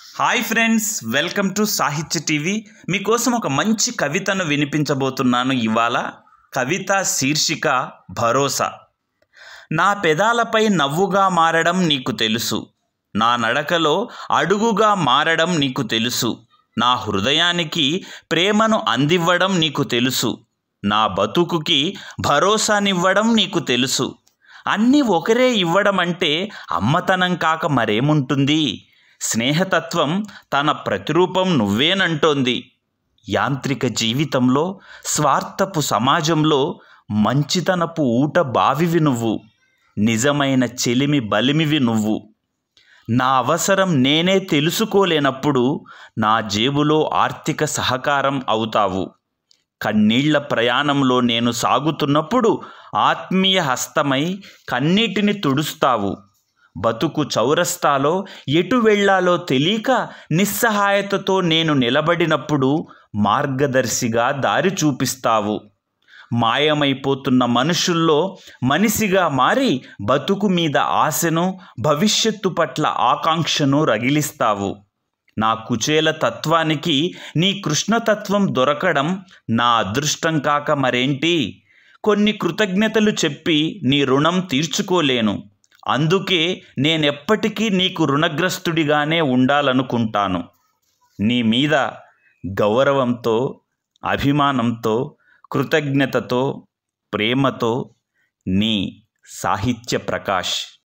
hi friends welcome to Sahitya TV మీకోసం ఒక మంచి కవితను వినిపించబోతున్నాను ఇవాళ కవిత శీర్షిక భరోసా నా పెదాలపై నవ్వుగా మారడం నీకు తెలుసు నా నడకలో అడుగుగా మారడం నీకు తెలుసు నా హృదయానికి ప్రేమను అందివ్వడం నీకు తెలుసు నా బతుకుకి భరోసానివ్వడం నీకు తెలుసు అన్నీ ఒకరే ఇవ్వడం అంటే అమ్మతనం కాక మరేముంటుంది స్నేహతత్వం తన ప్రతిరూపం నువ్వేనంటోంది యాంత్రిక జీవితంలో స్వార్థపు సమాజంలో మంచితనపు ఊట బావివి నువ్వు నిజమైన చెలిమి బలిమివి నువ్వు నా అవసరం నేనే తెలుసుకోలేనప్పుడు నా జేబులో ఆర్థిక సహకారం అవుతావు కన్నీళ్ల ప్రయాణంలో నేను సాగుతున్నప్పుడు ఆత్మీయ హస్తమై కన్నీటిని తుడుస్తావు బతుకు చౌరస్తాలో ఎటు వెళ్ళాలో తెలియక నిస్సహాయతతో నేను నిలబడినప్పుడు మార్గదర్శిగా దారి చూపిస్తావు మాయమైపోతున్న మనుషుల్లో మనిషిగా మారి బతుకు మీద ఆశను భవిష్యత్తు పట్ల ఆకాంక్షను రగిలిస్తావు నా కుచేల తత్వానికి నీ కృష్ణతత్వం దొరకడం నా అదృష్టం కాక మరేంటి కొన్ని కృతజ్ఞతలు చెప్పి నీ రుణం తీర్చుకోలేను అందుకే నేనెప్పటికీ నీకు రుణగ్రస్తుడిగానే ఉండాలనుకుంటాను నీ మీద గౌరవంతో అభిమానంతో కృతజ్ఞతతో ప్రేమతో నీ సాహిత్య ప్రకాష్